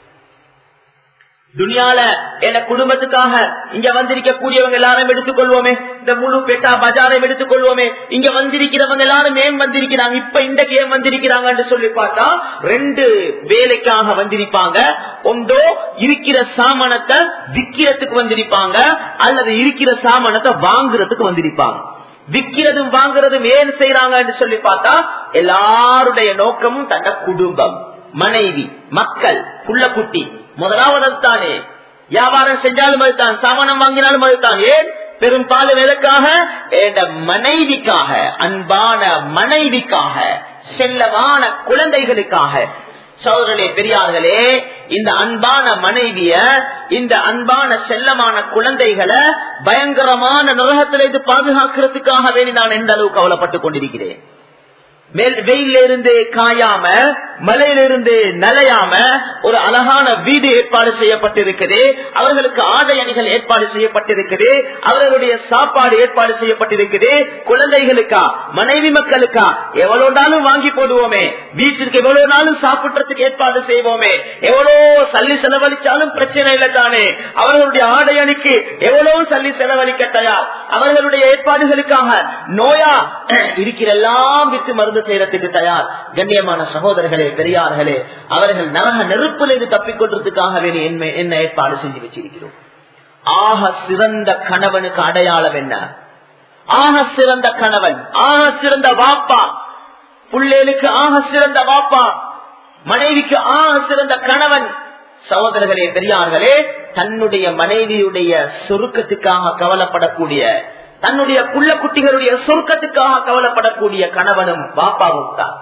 துனியால என்ன குடும்பத்துக்காக இங்க வந்திருக்க கூடியவங்க எல்லாரும் எடுத்துக்கொள்வோமே இந்த முழு பெட்டா பஜாரை எடுத்துக்கொள்வோமே இங்க வந்திருக்கிறவங்க எல்லாரும் ஏன் வந்திருக்கிறாங்க இப்ப இந்த ஏன் வந்திருக்கிறாங்கன்னு சொல்லி பார்த்தா ரெண்டு வேலைக்காக வந்திருப்பாங்க ஒன்றோ இருக்கிற சாமானத்தை விக்கிறதுக்கு வந்திருப்பாங்க அல்லது இருக்கிற சாமானத்தை வாங்குறதுக்கு வந்திருப்பாங்க விக்கிறதும் வாங்குறதும் ஏன் செய்யறாங்க சொல்லி பார்த்தா எல்லாருடைய நோக்கமும் தன்ன குடும்பம் மனைவி மக்கள் புள்ள குட்டி முதலாவது தானே வியாபாரம் செஞ்சாலும் அதுதான் சாமானம் வாங்கினாலும் அதுதான் ஏன் பெரும்பாலும் எதற்காக என்ற மனைவிக்காக அன்பான மனைவிக்காக செல்லமான குழந்தைகளுக்காக சோதரே பெரியார்களே இந்த அன்பான மனைவிய இந்த அன்பான செல்லமான குழந்தைகளை பயங்கரமான நரகத்திலிருந்து பாதுகாக்கிறதுக்காக வேண்டி நான் எந்த அளவு கவலைப்பட்டுக் கொண்டிருக்கிறேன் வெயில இருந்து காயாம மலையிலிருந்து நலையாம ஒரு அழகான வீடு ஏற்பாடு செய்யப்பட்டிருக்குது அவர்களுக்கு ஆடை அணிகள் ஏற்பாடு செய்யப்பட்டிருக்குது அவர்களுடைய சாப்பாடு ஏற்பாடு செய்யப்பட்டிருக்குது குழந்தைகளுக்கா மனைவி மக்களுக்கா எவ்வளவு நாளும் வாங்கி போடுவோமே வீட்டிற்கு எவ்வளவு நாளும் சாப்பிட்றதுக்கு ஏற்பாடு செய்வோமே எவ்வளவு சல்லி செலவழிச்சாலும் பிரச்சனை இல்லை தானே அவர்களுடைய ஆடை அணிக்கு எவ்வளவு சல்லி செலவழிக்க தயார் அவர்களுடைய ஏற்பாடுகளுக்காக நோயா இருக்கிற எல்லாம் வித்து மருந்து செய்யறதுக்கு தயார் கண்ணியமான சகோதரர்களே பெரியார்களே அவர்கள் நரக நெருப்பிலிருந்து தப்பிக்கொள்றதுக்காக வேண்டி என்ன ஏற்பாடு செஞ்சு வச்சிருக்கிறோம் ஆக சிறந்த கணவனுக்கு அடையாளம் என்ன ஆக சிறந்த கணவன் ஆக சிறந்த வாப்பா புள்ளேலுக்கு ஆக சிறந்த வாப்பா மனைவிக்கு ஆக சிறந்த கணவன் சகோதரர்களே பெரியார்களே தன்னுடைய மனைவியுடைய சுருக்கத்துக்காக கவலைப்படக்கூடிய தன்னுடைய புள்ள குட்டிகளுடைய சொர்க்கத்துக்காக கவலைப்படக்கூடிய கணவனும் பாப்பாவும் தான்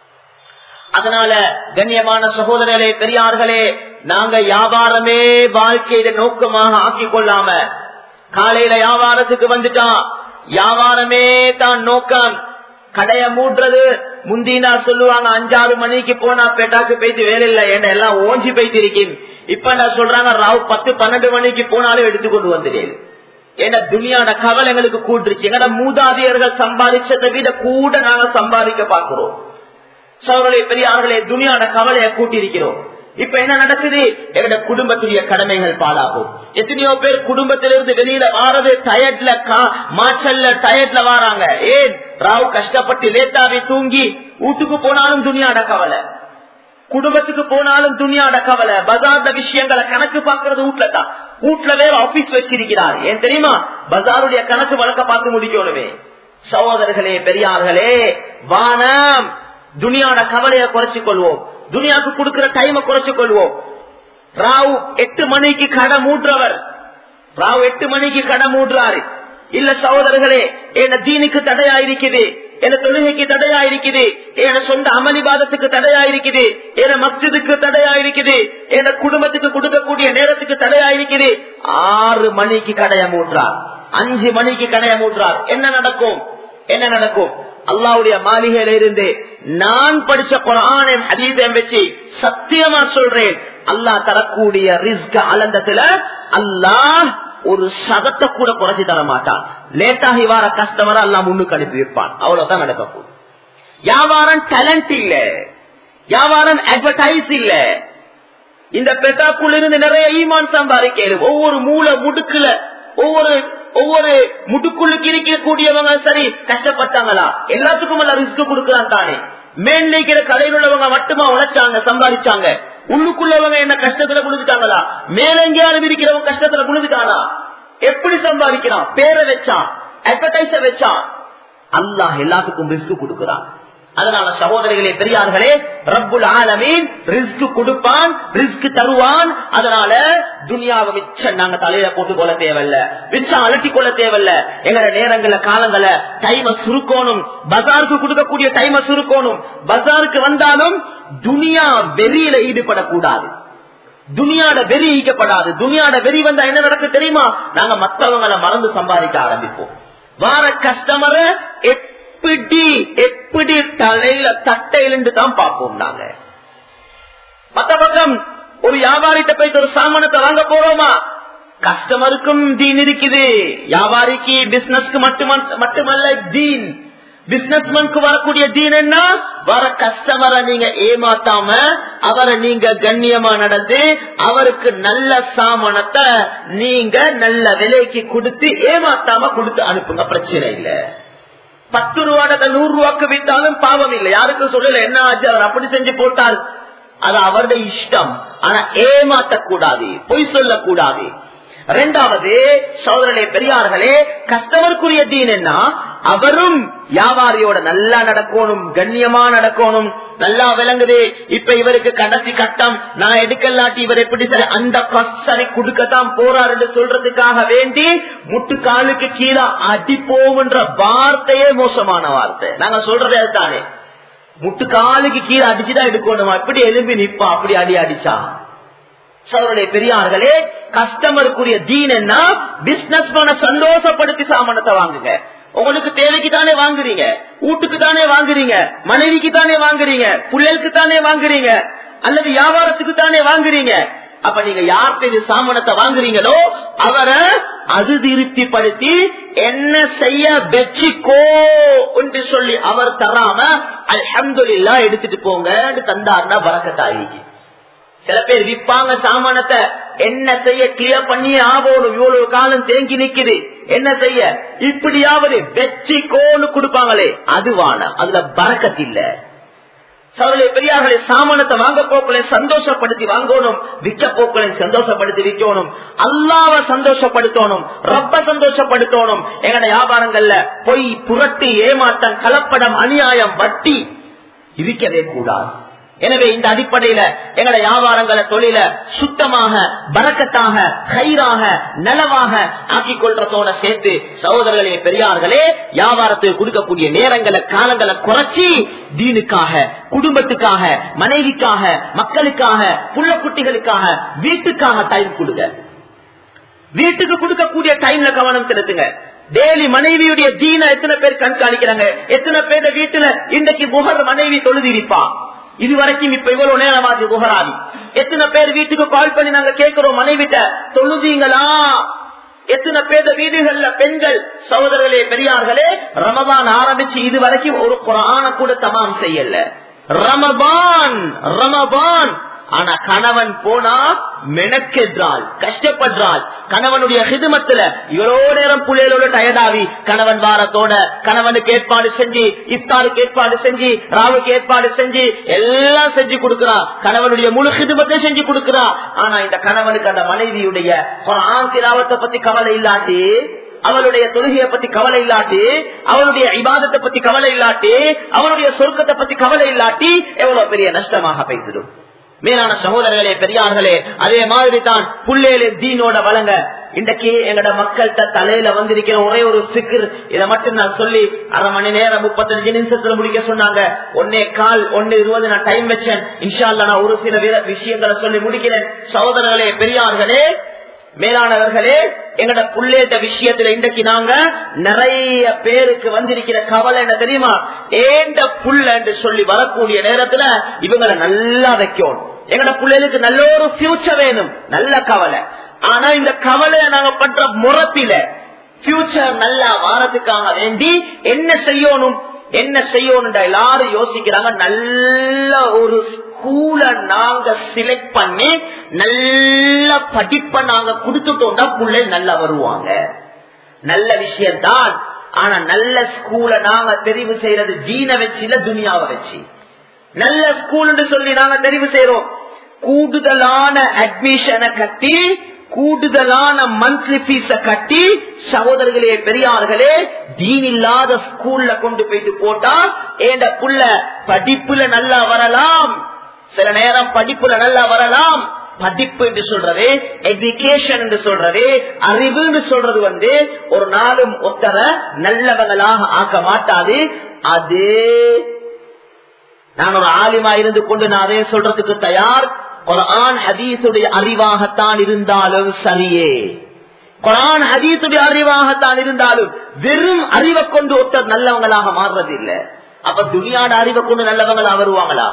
அதனால கண்ணியமான சகோதரர்களே பெரியார்களே நாங்க வியாபாரமே வாழ்க்கையில நோக்கமாக ஆக்கிக் கொள்ளாம காலையில வியாபாரத்துக்கு வந்துட்டான் வியாபாரமே தான் நோக்கம் கடைய மூடுறது முந்தினா சொல்லுவாங்க அஞ்சாறு மணிக்கு போனா பேட்டாக்கு போயிட்டு வேலை இல்ல என்ன எல்லாம் ஓஞ்சி போயிட்டு இருக்கேன் இப்ப நான் சொல்றாங்க ராவ் பத்து பன்னெண்டு மணிக்கு போனாலும் எடுத்துக்கொண்டு வந்துட்டேன் ஏன்னா துனியாட கவலை எங்களுக்கு கூட்டுருச்சு எங்கட மூதாதையர்கள் சம்பாதிச்சதை விட கூட நாங்க சம்பாதிக்க பாக்குறோம் சோழர்களே பெரியார்களே துனியாட கவலையை கூட்டியிருக்கிறோம் இப்ப என்ன நடக்குது எங்கட குடும்பத்துடைய கடமைகள் பாழாகும் எத்தனையோ பேர் குடும்பத்திலிருந்து வெளியில வாரது டயர்ட்ல மாச்சல்ல டயர்ட்ல வாராங்க ஏன் ராவ் கஷ்டப்பட்டு லேட்டாவே தூங்கி வீட்டுக்கு போனாலும் துனியாட கவலை குடும்பத்துக்கு போனாலும் துணியாட கவலை பஜார்ல விஷயங்களை கணக்கு பாக்குறது வீட்டுல தான் வீட்டுல வேற ஆபீஸ் வச்சிருக்கிறார் ஏன் தெரியுமா பஜாருடைய கணக்கு வழக்க பார்த்து முடிக்கணுமே சகோதரர்களே பெரியார்களே வானம் துனியாட கவலையை குறைச்சு கொள்வோம் துனியாவுக்கு கொடுக்கிற டைமை குறைச்சு கொள்வோம் ராவ் எட்டு மணிக்கு கடை மூடுறவர் ராவ் எட்டு மணிக்கு கடை மூடுறாரு இல்ல சகோதரர்களே என்ன தீனுக்கு தடையா இருக்குது என தொழுகைக்கு தடையா இருக்குது என சொந்த அமளிபாதத்துக்கு தடையா இருக்குது என மஸ்ஜிதுக்கு தடையா இருக்குது என குடும்பத்துக்கு கொடுக்கக்கூடிய நேரத்துக்கு தடையா இருக்குது ஆறு மணிக்கு கடைய மூன்றார் அஞ்சு மணிக்கு கடைய மூன்றார் என்ன நடக்கும் என்ன நடக்கும் அல்லாவுடைய மாளிகையில இருந்து நான் படிச்ச குரானை ஹதீசம் வச்சு சத்தியமா சொல்றேன் அல்லாஹ் தரக்கூடிய ரிஸ்க அலந்தத்துல அல்லாஹ் ஒரு சதத்தை கூட குறைச்சி தர மாட்டான் லேட்டாகி வார கஸ்டமர் எல்லாம் முன்னுக்கு அனுப்பி வைப்பான் அவ்வளவுதான் நடக்கும் வியாபாரம் டேலண்ட் இல்ல வியாபாரம் அட்வர்டைஸ் இல்ல இந்த பெட்டாக்குள்ள இருந்து நிறைய ஈமான் சம்பாதிக்கிறது ஒவ்வொரு மூல முடுக்குல ஒவ்வொரு ஒவ்வொரு முடுக்குள்ளுக்கு இருக்கக்கூடியவங்க சரி கஷ்டப்பட்டாங்களா எல்லாத்துக்கும் எல்லாம் ரிஸ்க் கொடுக்கலாம் தானே மேன்லைக்கிற கடையில் உள்ளவங்க மட்டுமா உழைச்சாங்க சம்பாதிச்சாங்க உள்ளுக்குள்ளவங்க என்ன கஷ்டத்துல குளிச்சுட்டாங்களா மேல எங்கேயாவது இருக்கிறவங்க கஷ்டத்துல குளிச்சுட்டானா எப்படி சம்பாதிக்கிறான் பேரை வச்சான் அட்வர்டைஸ வச்சான் அல்லாஹ் எல்லாத்துக்கும் ரிஸ்க் கொடுக்கிறான் அதனால சகோதரிகளே பெரியார்களே ரப்புல் ஆலமீன் ரிஸ்க் கொடுப்பான் ரிஸ்க் தருவான் அதனால துனியாவை மிச்சம் நாங்க தலையில போட்டு கொள்ள தேவையில்ல மிச்சம் அலட்டி கொள்ள தேவையில்ல எங்களோட நேரங்கள காலங்கள டைம சுருக்கணும் பஜாருக்கு கொடுக்கக்கூடிய டைம சுருக்கணும் பஜாருக்கு வந்தாலும் துனியா வெறியில ஈடுபடக்கூடாது துனியாட வெறி ஈக்கப்படாது துனியாட வெறி வந்தா என்ன நடக்கு தெரியுமா நாங்க மற்றவங்களை மறந்து சம்பாதிக்க ஆரம்பிப்போம் வார கஸ்டமரை எப்படி எப்படி தலையில தட்டையிலிருந்து தான் பார்ப்போம் நாங்க மத்த பக்கம் ஒரு வியாபாரிட்ட போயிட்டு ஒரு சாமானத்தை வாங்க போறோமா கஸ்டமருக்கும் தீன் இருக்குது வியாபாரிக்கு பிசினஸ்க்கு மட்டுமல்ல தீன் பிசினஸ்மேனுக்கு வரக்கூடிய தீன் என்ன வர கஸ்டமரை நீங்க ஏமாத்தாம அவரை நீங்க கண்ணியமா நடந்து அவருக்கு நல்ல சாமானத்தை நீங்க நல்ல விலைக்கு கொடுத்து ஏமாத்தாம கொடுத்து அனுப்புங்க பிரச்சனை இல்லை பத்து ரூபாய் நூறு ரூபாய்க்கு விட்டாலும் பாவம் இல்லை யாருக்கும் சொல்லல என்ன ஆச்சு அவர் அப்படி செஞ்சு போட்டார் அது அவருடைய இஷ்டம் ஆனா ஏமாற்றக்கூடாது பொய் சொல்லக்கூடாது ரெண்டாவது சோதரனே பெரியார்களே கஸ்டமருக்குரிய தீன் என்ன அவரும் வியாபாரியோட நல்லா நடக்கணும் கண்ணியமா நடக்கணும் நல்லா விளங்குது இப்ப இவருக்கு கடைசி கட்டம் நான் எடுக்கலாட்டி இவர் எப்படி சரி அந்த கஷ்டனை கொடுக்கத்தான் போறாரு சொல்றதுக்காக வேண்டி முட்டு காலுக்கு கீழே அடிப்போம்ன்ற வார்த்தையே மோசமான வார்த்தை நாங்க சொல்றதே அதுதானே முட்டு காலுக்கு கீழே அடிச்சுதான் எடுக்கணுமா இப்படி எலும்பி நிப்பா அப்படி அடி அடிச்சா சோழருடைய பெரியார்களே கஸ்டமருக்குரிய தீன் என்ன பிசினஸ் சந்தோஷப்படுத்தி சாமானத்தை வாங்குங்க உங்களுக்கு தேவைக்கு தானே வாங்குறீங்க வீட்டுக்கு தானே வாங்குறீங்க மனைவிக்கு தானே வாங்குறீங்க பிள்ளைக்கு தானே வாங்குறீங்க அல்லது வியாபாரத்துக்கு தானே வாங்குறீங்க அப்ப நீங்க யார்கிட்ட இது சாமானத்தை வாங்குறீங்களோ அவரை அது திருப்திப்படுத்தி என்ன செய்ய வெச்சிக்கோ என்று சொல்லி அவர் தராம அல்ஹம்துலில்லா எடுத்துட்டு போங்க தந்தாருன்னா வரக்கத்தாயிக்கு சில பேர் விற்பாங்க சாமானத்தை என்ன செய்ய கிளியர் பண்ணி ஆகணும் இவ்வளவு காலம் தேங்கி நிக்குது என்ன செய்ய இப்படியாவது வெச்சிக்கோன்னு கொடுப்பாங்களே அதுவான அதுல பறக்கத்தில்லை சவலை பெரியார்களை சாமானத்தை வாங்க போக்களை சந்தோஷப்படுத்தி வாங்கணும் விற்க போக்களை சந்தோஷப்படுத்தி விற்கணும் அல்லாவ சந்தோஷப்படுத்தணும் ரப்ப சந்தோஷப்படுத்தணும் எங்கட வியாபாரங்கள்ல பொய் புரட்டு ஏமாட்டம் கலப்படம் அநியாயம் வட்டி இருக்கவே கூடாது எனவே இந்த அடிப்படையில எங்களை வியாபாரங்களை தொழில சுத்தமாக பறக்கத்தாக கயிறாக நலவாக ஆக்கிக் கொள்றதோட சேர்த்து சகோதரர்களே பெரியார்களே வியாபாரத்துக்கு கொடுக்கக்கூடிய நேரங்களை காலங்களை குறைச்சி தீனுக்காக குடும்பத்துக்காக மனைவிக்காக மக்களுக்காக புள்ள குட்டிகளுக்காக வீட்டுக்காக டைம் கொடுங்க வீட்டுக்கு கொடுக்கக்கூடிய டைம்ல கவனம் செலுத்துங்க டெய்லி மனைவியுடைய தீன எத்தனை பேர் கண்காணிக்கிறாங்க எத்தனை பேர் வீட்டுல இன்றைக்கு புகர் மனைவி தொழுதிருப்பா இது வரைக்கும் இப்ப இவ்வளவு நேரமாச்சு புகராதி எத்தனை பேர் வீட்டுக்கு கால் பண்ணி நாங்க கேட்கிறோம் மனைவிட்ட தொழுதீங்களா எத்தனை பேர் வீடுகள்ல பெண்கள் சகோதரர்களே பெரியார்களே ரமதான் ஆரம்பிச்சு இது வரைக்கும் ஒரு குரான கூட தமாம் செய்யல ரமபான் ரமபான் ஆனா கணவன் போனா மெனக்கென்றாள் கஷ்டப்படுறாள் கணவனுடைய ஹிதுமத்துல இவ்வளோ நேரம் புள்ளைகளோட டயர்டாவி கணவன் வாரத்தோட கணவனுக்கு ஏற்பாடு செஞ்சு இஃப்தாருக்கு ஏற்பாடு செஞ்சு ராவுக்கு ஏற்பாடு செஞ்சு எல்லாம் செஞ்சு கொடுக்கிறா கணவனுடைய முழு ஹிதுமத்தை செஞ்சு கொடுக்கிறா ஆனா இந்த கணவனுக்கு அந்த மனைவியுடைய குரான் திலாவத்தை பத்தி கவலை இல்லாட்டி அவளுடைய தொழுகையை பத்தி கவலை இல்லாட்டி அவளுடைய இபாதத்தை பத்தி கவலை இல்லாட்டி அவளுடைய சொர்க்கத்தை பத்தி கவலை இல்லாட்டி எவ்வளவு பெரிய நஷ்டமாக பேசிடும் மேலான சகோதரர்களே பெரியார்களே அதே மாதிரி தான் புள்ளேலே தீனோட வழங்க இன்றைக்கு எங்கட மக்கள்கிட்ட தலையில வந்திருக்கிற ஒரே ஒரு சிக்கர் இதை மட்டும் நான் சொல்லி அரை மணி நேரம் முப்பத்தஞ்சு நிமிஷத்துல முடிக்க சொன்னாங்க ஒன்னே கால் ஒன்னு இருபது நான் டைம் வச்சேன் இன்ஷால்ல நான் ஒரு சில விஷயங்களை சொல்லி முடிக்கிறேன் சகோதரர்களே பெரியார்களே மேலானவர்களே எங்கட புள்ளேட்ட விஷயத்துல இன்றைக்கு நாங்க நிறைய பேருக்கு வந்திருக்கிற கவலை என்ன தெரியுமா ஏண்ட புள்ள என்று சொல்லி வரக்கூடிய நேரத்துல இவங்களை நல்லா வைக்கணும் எங்கட பிள்ளைகளுக்கு நல்ல ஒரு ஃபியூச்சர் வேணும் நல்ல கவலை ஆனா இந்த கவலையை நாங்க பண்ற முறப்பில ஃபியூச்சர் நல்லா வாரத்துக்காக வேண்டி என்ன செய்யணும் என்ன செய்யணும் எல்லாரும் யோசிக்கிறாங்க நல்ல ஒரு ஸ்கூல நாங்க செலக்ட் பண்ணி நல்ல படிப்பை நாங்க கொடுத்துட்டோம்னா பிள்ளை நல்லா வருவாங்க நல்ல விஷயம்தான் ஆனா நல்ல ஸ்கூல நாங்க தெரிவு செய்யறது ஜீன வச்சு இல்ல துனியாவை வச்சு நல்ல ஸ்கூல் சொல்லி நாங்க தெரிவு செய்யறோம் கூடுதலான அட்மிஷனை கட்டி கூடுதலான மந்த்லி பீஸ கட்டி சகோதரர்களே பெரியார்களே தீன் இல்லாத ஸ்கூல்ல கொண்டு போயிட்டு போட்டா ஏண்ட புள்ள படிப்புல நல்லா வரலாம் சில நேரம் படிப்புல நல்லா வரலாம் படிப்பு என்று சொல்றது எஜுகேஷன் என்று சொல்றது அறிவு என்று சொல்றது வந்து ஒரு நாளும் ஒத்தர நல்லவங்களாக ஆக்க மாட்டாது அது நான் ஒரு ஆலிமா இருந்து கொண்டு நான் அதே சொல்றதுக்கு தயார் குரான் ஹதீசுடைய அறிவாகத்தான் இருந்தாலும் சரியே குரான் ஹதீசுடைய அறிவாகத்தான் இருந்தாலும் வெறும் அறிவை கொண்டு ஒருத்தர் நல்லவங்களாக மாறுறது இல்ல அப்ப துணியாட அறிவை கொண்டு நல்லவங்களா வருவாங்களா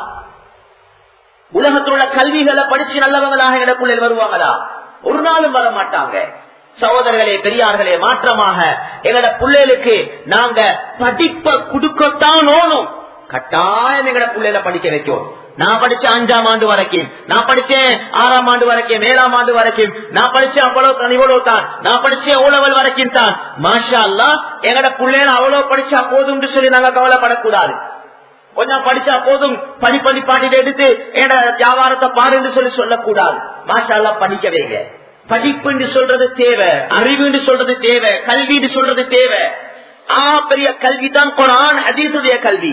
உலகத்தில் உள்ள கல்விகளை படிச்சு நல்லவங்களாக எனக்குள்ளே வருவாங்களா ஒரு நாளும் வர மாட்டாங்க சகோதரர்களே பெரியார்களே மாற்றமாக எங்களோட பிள்ளைகளுக்கு நாங்க படிப்பை கொடுக்கத்தான் ஓணும் கட்டாயம் எங்கட பிள்ளைல படிக்க வைக்கும் நான் படிச்சேன் அஞ்சாம் ஆண்டு வரைக்கும் நான் படிச்சேன் ஆறாம் ஆண்டு வரைக்கும் ஏழாம் ஆண்டு வரைக்கும் நான் படிச்சேன் அவ்வளவு இவ்வளவு தான் நான் படிச்சேன் ஓலவல் வரைக்கும் தான் மாஷா அல்லா எங்கட பிள்ளைல அவ்வளவு படிச்சா போதும் சொல்லி நாங்க கவலைப்படக்கூடாது கொஞ்சம் படிச்சா போதும் படி படி பாட்டிட்டு எடுத்து எட வியாபாரத்தை பாருன்னு சொல்லி சொல்லக்கூடாது மாஷா அல்லா படிக்க வைங்க படிப்பு சொல்றது தேவை அறிவு சொல்றது தேவை கல்வி சொல்றது தேவை ஆ பெரிய கல்வி தான் குரான் அதீசுடைய கல்வி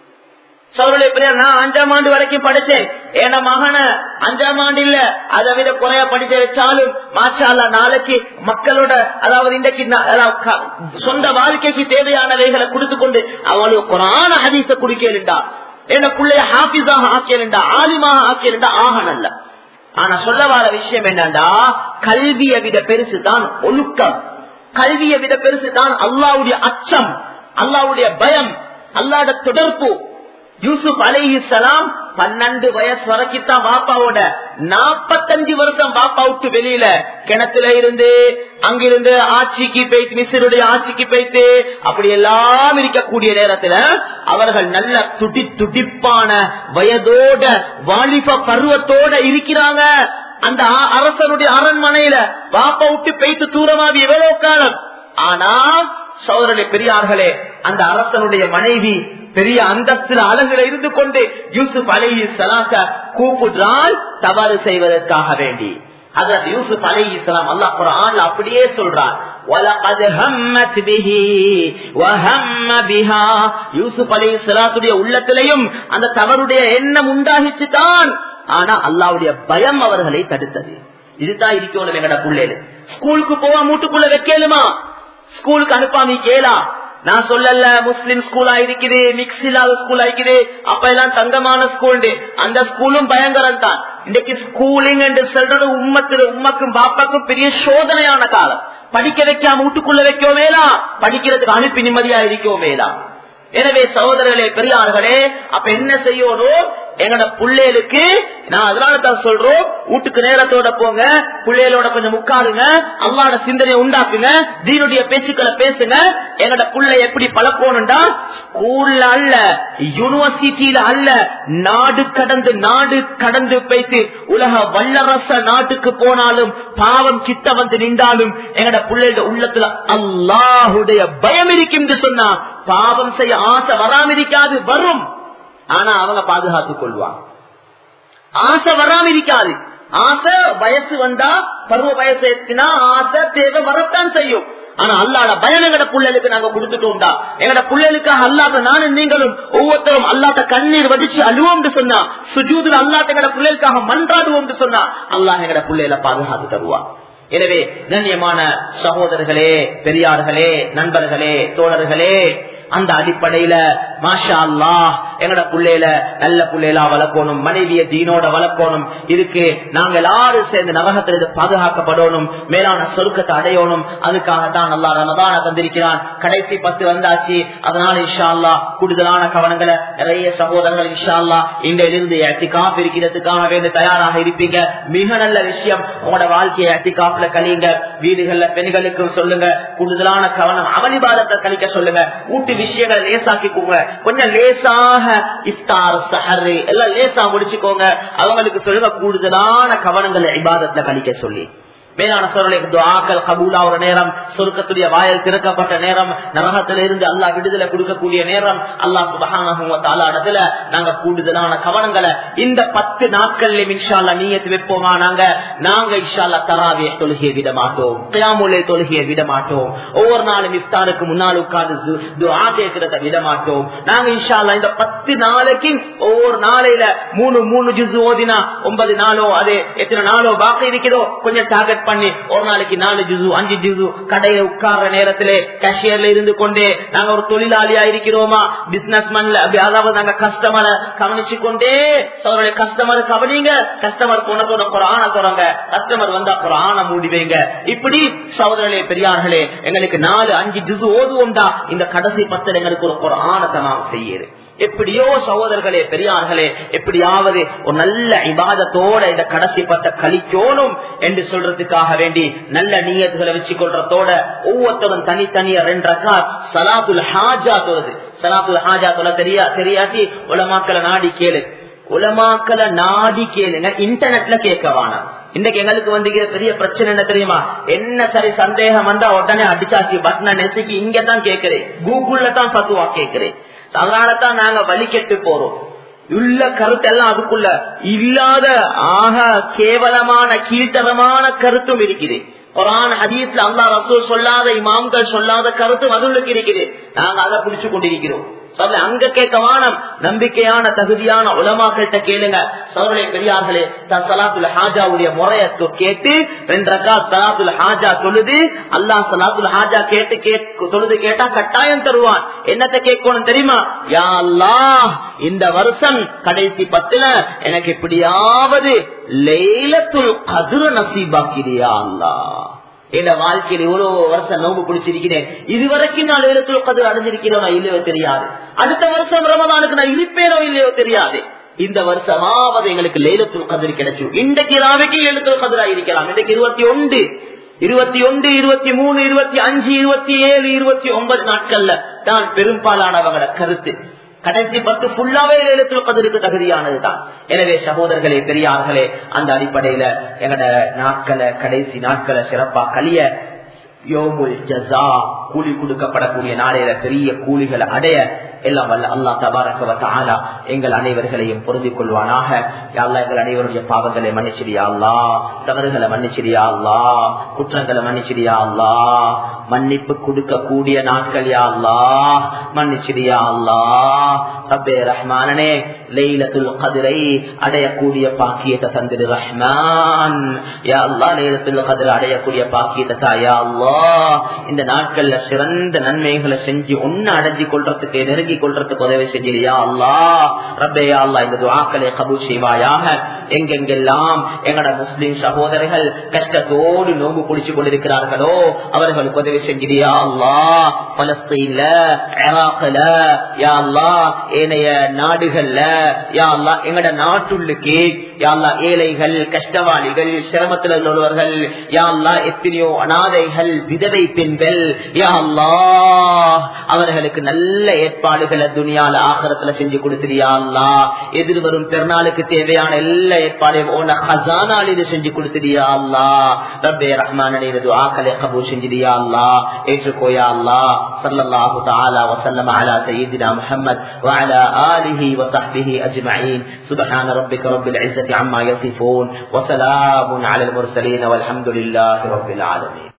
சோழலை பெரிய நான் அஞ்சாம் ஆண்டு வரைக்கும் படிச்சேன் என மகன அஞ்சாம் ஆண்டு இல்ல அதை விட குறைய படிக்க வச்சாலும் மாஷாலா நாளைக்கு மக்களோட அதாவது இன்றைக்கு சொந்த வாழ்க்கைக்கு தேவையானவைகளை கொடுத்து கொண்டு அவளுக்கு குரான ஹதீச குடிக்கலுண்டா என்ன பிள்ளைய ஹாபிஸாக ஆக்கியலுண்டா ஆலிமாக ஆக்கியலுண்டா ஆகணல்ல ஆனா சொல்ல வர விஷயம் என்னண்டா கல்வியை விட பெருசு தான் ஒழுக்கம் கல்வியை விட பெருசு தான் அல்லாவுடைய அச்சம் அல்லாவுடைய பயம் அல்லாட தொடர்பு யூசுப் அலைஹி சலாம் பன்னெண்டு வயசு வரைக்கும் வாப்பாவோட நாப்பத்தஞ்சு வருஷம் வாப்பா விட்டு வெளியில கிணத்துல இருந்து அங்கிருந்து ஆட்சிக்கு போயிட்டு மிஸ்ருடைய ஆட்சிக்கு போயிட்டு அப்படி எல்லாம் இருக்கக்கூடிய நேரத்துல அவர்கள் நல்ல துடி துடிப்பான வயதோட வாலிப பருவத்தோட இருக்கிறாங்க அந்த அரசனுடைய அரண்மனையில வாப்பா விட்டு போயிட்டு தூரமாவி எவ்வளவு காலம் ஆனா சோதரனை பெரியார்களே அந்த அரசனுடைய மனைவி பெரிய அந்தஸ்துல அழகுல இருந்து கொண்டு யூசுப் அலையி சலாக்க கூப்பிடுறால் தவறு செய்வதற்காக வேண்டி அதற்கு யூசுப் அலை இஸ்லாம் அல்லா குரான் அப்படியே சொல்றான் யூசுப் அலி இஸ்லாத்துடைய உள்ளத்திலையும் அந்த தவறுடைய எண்ணம் உண்டாகிச்சுதான் ஆனா அல்லாவுடைய பயம் அவர்களை தடுத்தது இதுதான் இருக்கணும் எங்கட பிள்ளைகள் ஸ்கூலுக்கு போவா மூட்டுக்குள்ள வைக்கலுமா ஸ்கூலுக்கு அனுப்பாமி கேளா நான் சொல்லல முஸ்லிம் ஸ்கூலா இருக்குது மிக்ஸ் இல்லாத ஸ்கூலா இருக்குது அப்ப எல்லாம் தங்கமான ஸ்கூல் அந்த ஸ்கூலும் பயங்கரம் தான் இன்னைக்கு ஸ்கூலிங் என்று சொல்றது உம்மத்து உம்மக்கும் பாப்பாக்கும் பெரிய சோதனையான காலம் படிக்க வைக்காம வீட்டுக்குள்ள வைக்கோ மேலா படிக்கிறதுக்கு அனுப்பி நிம்மதியா இருக்கோ மேலா எனவே சகோதரர்களே பெரியார்களே அப்ப என்ன செய்யணும் எங்கட பிள்ளைகளுக்கு நான் அதனால தான் சொல்றோம் வீட்டுக்கு நேரத்தோட போங்க பிள்ளைகளோட கொஞ்சம் உட்காருங்க அல்லாட சிந்தனையை உண்டாக்குங்க தீனுடைய பேச்சுக்களை பேசுங்க எங்கட பிள்ளை எப்படி பழக்கணும்டா ஸ்கூல்ல அல்ல யூனிவர்சிட்டியில அல்ல நாடு கடந்து நாடு கடந்து போயிட்டு உலக வல்லரச நாட்டுக்கு போனாலும் பாவம் கிட்ட வந்து நின்றாலும் எங்கட பிள்ளைகளோட உள்ளத்துல அல்லாஹுடைய பயம் இருக்கும் சொன்னா பாவம் செய்ய ஆசை வராம இருக்காது வரும் ஆனா அவங்க பாதுகாத்துக் கொள்வாங்க ஆசை வராம இருக்காது ஆசை வயசு வந்தா பருவ வயசு எத்தினா ஆசை தேவை வரத்தான் செய்யும் ஆனா அல்லாட பயம் எங்கட பிள்ளைகளுக்கு நாங்க கொடுத்துட்டோம்டா எங்கட பிள்ளைகளுக்காக அல்லாத நானும் நீங்களும் ஒவ்வொருத்தரும் அல்லாத கண்ணீர் வடிச்சு அழுவோம் சொன்னா சுஜூதுல அல்லாட்ட எங்கட பிள்ளைகளுக்காக மன்றாடுவோம் சொன்னா அல்லாஹ் எங்கட பிள்ளைகளை பாதுகாத்து தருவான் எனவே கண்ணியமான சகோதரர்களே பெரியார்களே நண்பர்களே தோழர்களே அந்த அடிப்படையில மாஷா அல்லா எங்கட புள்ளையில நல்ல புள்ளையிலா வளர்க்கணும் மனைவிய தீனோட வளர்க்கணும் இதுக்கு நாங்க எல்லாரும் சேர்ந்து நவகத்திலிருந்து பாதுகாக்கப்படணும் மேலான சொருக்கத்தை அடையணும் அதுக்காக தான் நல்லா ரமதான தந்திருக்கிறான் கடைசி பத்து வந்தாச்சு அதனால இஷா அல்லா கூடுதலான கவனங்களை நிறைய சகோதரங்கள் இஷா அல்லா இன்றையிலிருந்து எத்திகாப் இருக்கிறதுக்காக வேண்டி தயாராக இருப்பீங்க மிக நல்ல விஷயம் உங்களோட வாழ்க்கையை எத்திகாப்ல கழியுங்க வீடுகள்ல பெண்களுக்கும் சொல்லுங்க கூடுதலான கவனம் அவலிபாதத்தை கழிக்க சொல்லுங்க ஊட்டு விஷயங்களை லேசாக்கிக்கோங்க கொஞ்சம் லேசாக இஃப்தார் சஹரு எல்லாம் லேசா முடிச்சுக்கோங்க அவங்களுக்கு சொல்லுங்க கூடுதலான கவனங்களை இபாதத்துல கழிக்க சொல்லி மேலான சோழர்களுக்கு துவாக்கள் கபூலா ஒரு நேரம் சொருக்கத்துடைய வாயல் திறக்கப்பட்ட நேரம் நரகத்தில இருந்து அல்லா விடுதலை கொடுக்கக்கூடிய நேரம் அல்லா சுபகானத்துல நாங்க கூடுதலான கவனங்களை இந்த பத்து நாட்கள்ல இன்ஷால்லா நீயத்து வைப்போமா நாங்க நாங்க இன்ஷால்லா தராவிய தொழுகையை விட மாட்டோம் கியாமுலே தொழுகையை விட மாட்டோம் ஒவ்வொரு நாளும் இஃப்தாருக்கு முன்னால் உட்கார்ந்து துவா கேட்கிறத விட மாட்டோம் நாங்க இன்ஷால்லா இந்த பத்து நாளைக்கு ஒவ்வொரு நாளையில மூணு மூணு ஜுசு ஓதினா ஒன்பது நாளோ அது எத்தனை நாளோ பாக்கி இருக்கிறதோ கொஞ்சம் டார்கெட் பண்ணி ஒரு நாளைக்கு நாலு ஜுசு அஞ்சு ஜுசு கடையில உட்கார்ற நேரத்திலே கேஷியர்ல இருந்து கொண்டே நாங்க ஒரு தொழிலாளியா இருக்கிறோமா பிசினஸ் மேன்ல அதாவது நாங்க கஸ்டமரை கவனிச்சு கொண்டே அவருடைய கஸ்டமர் கவனிங்க கஸ்டமர் போனதோட ஒரு ஆணை தொடங்க கஸ்டமர் வந்தா ஒரு ஆணை மூடி வைங்க இப்படி சகோதரர்களே பெரியார்களே எங்களுக்கு நாலு அஞ்சு ஜுசு ஓதுவோம்டா இந்த கடைசி பத்தில் எங்களுக்கு ஒரு ஒரு ஆணத்தை நாம் செய்யுது எப்படியோ சகோதரர்களே பெரியார்களே எப்படியாவது ஒரு நல்ல இபாதத்தோட இந்த கடைசி பத்த கழிக்கணும் என்று சொல்றதுக்காக வேண்டி நல்ல நீயத்துகளை வச்சு கொள்றதோட ஒவ்வொருத்தரும் தனித்தனியா ரெண்டு ரக்கா சலாத்துல் ஹாஜா தொழுது சலாத்துல் ஹாஜா தொலை தெரியா தெரியாட்டி உலமாக்களை நாடி கேளு உலமாக்களை நாடி கேளுங்க இன்டர்நெட்ல கேட்க வேணாம் இன்னைக்கு எங்களுக்கு வந்து பெரிய பிரச்சனை என்ன தெரியுமா என்ன சரி சந்தேகம் வந்தா உடனே அடிச்சாச்சு பட்டனை நெசுக்கி இங்க தான் கேட்கிறேன் கூகுள்ல தான் பத்துவா கேட்கிறேன் அதனாலதான் நாங்க வழி கெட்டு போறோம் உள்ள கருத்து எல்லாம் அதுக்குள்ள இல்லாத ஆக கேவலமான கீழ்த்தரமான கருத்தும் இருக்குது குரான் ஹதீஸ்ல அல்லா ரசூல் சொல்லாத இமாம்கள் சொல்லாத கருத்தும் அதுகளுக்கு இருக்குது நாங்க அதை பிடிச்சு கொண்டிருக்கிறோம் சொல்ல அங்க கேட்க வானம் நம்பிக்கையான தகுதியான உலமாக்கிட்ட கேளுங்க சோழலை பெரியார்களே சலாத்துல ஹாஜாவுடைய முறைய கேட்டு ரெண்டு ரக்கா சலாத்துல ஹாஜா தொழுது அல்லா சலாத்துல ஹாஜா கேட்டு தொழுது கேட்டா கட்டாயம் தருவான் என்னத்தை கேட்கணும் தெரியுமா யா அல்லா இந்த வருஷம் கடைசி பத்துல எனக்கு எப்படியாவது லைலத்துல் கதிர நசீபாக்கிறியா அல்லா என் வாழ்க்கையில இவ்வளவு வருஷம் நோம்பு பிடிச்சிருக்கிறேன் இதுவரைக்கும் நான் எழுத்துல கதிர் அடைஞ்சிருக்கிறோம் இல்லையோ தெரியாது அடுத்த வருஷம் ரமதானுக்கு நான் இருப்பேனோ இல்லையோ தெரியாது இந்த வருஷமாவது எங்களுக்கு லேலத்துல் கதிர் கிடைச்சும் இன்றைக்கு ராவைக்கு லேலத்துல் கதிரா இருக்கலாம் இன்றைக்கு இருபத்தி ஒன்று இருபத்தி ஒன்று இருபத்தி மூணு இருபத்தி அஞ்சு இருபத்தி ஏழு இருபத்தி ஒன்பது நாட்கள்ல தான் பெரும்பாலானவங்களோட கருத்து கடைசி பத்து ஃபுல்லாவே எழுத்துல கதிருக்கு தகுதியானதுதான் எனவே சகோதரர்களே பெரியார்களே அந்த அடிப்படையில எங்கட நாட்களை கடைசி நாட்களை சிறப்பா கலிய யோமுல் ஜசா கூலி கொடுக்கப்படக்கூடிய நாளையில பெரிய கூலிகளை அடைய எல்லாம் வல்ல அல்லா தபாரக எங்கள் அனைவர்களையும் பொருந்திக் கொள்வானாக யாழ்லா எங்கள் அனைவருடைய பாவங்களை மன்னிச்சிடியா அல்லா தவறுகளை மன்னிச்சிடியா அல்லா குற்றங்களை மன்னிச்சிடியா அல்லா மன்னிப்பு கொடுக்கக்கூடிய நாட்கள் யா அல்லா மன்னிச்சிடியா அல்லா ரப்பே ரஹ்மானனே லைலத்துல் கதிரை அடையக்கூடிய பாக்கியத்தை தந்திரு ரஹ்மான் யா அல்லா லைலத்துல் கதிர அடையக்கூடிய பாக்கியத்தை தா யா அல்லா இந்த நாட்கள்ல சிறந்த நன்மைகளை செஞ்சு ஒன்னு அடைஞ்சு கொள்றதுக்கு நெருங்கி கொள்றதுக்கு உதவி செஞ்சிருயா அல்லா ரப்பேயா அல்லா இந்த துவாக்களை கபூல் செய்வாயாக எங்கெங்கெல்லாம் எங்கட முஸ்லிம் சகோதரர்கள் கஷ்டத்தோடு நோம்பு குடிச்சு கொண்டிருக்கிறார்களோ அவர்களுக்கு உதவி செஞ்சிருயா அல்லா பலஸ்தீன்ல ஈராக்ல யா அல்லா ஏனைய நாடுகள்ல யா அல்லா எங்கட நாட்டுள்ளுக்கு யா அல்லா ஏழைகள் கஷ்டவாளிகள் சிரமத்தில் உள்ளவர்கள் யா அல்லா எத்தனையோ அனாதைகள் விதவை பெண்கள் யா அல்லா அவர்களுக்கு நல்ல ஏற்பாடுகளை துணியால ஆகரத்துல செஞ்சு கொடுத்துறியா அல்லா எதிர்வரும் பெருநாளுக்கு தேவையான எல்லா ஏற்பாடையும் உன ஹசானாலிது செஞ்சு கொடுத்துறியா அல்லா ரப்பே ரஹ்மானே ஆக்களை கபூர் செஞ்சிரியா அல்லா ஏற்றுக்கோயா அல்லா சல்லல்லாஹு تعالى وسلم على سيدنا محمد وعلى آله وصحبه أجمعين سبحان ربك رب العزة عما يصفون وسلام على المرسلين والحمد لله رب العالمين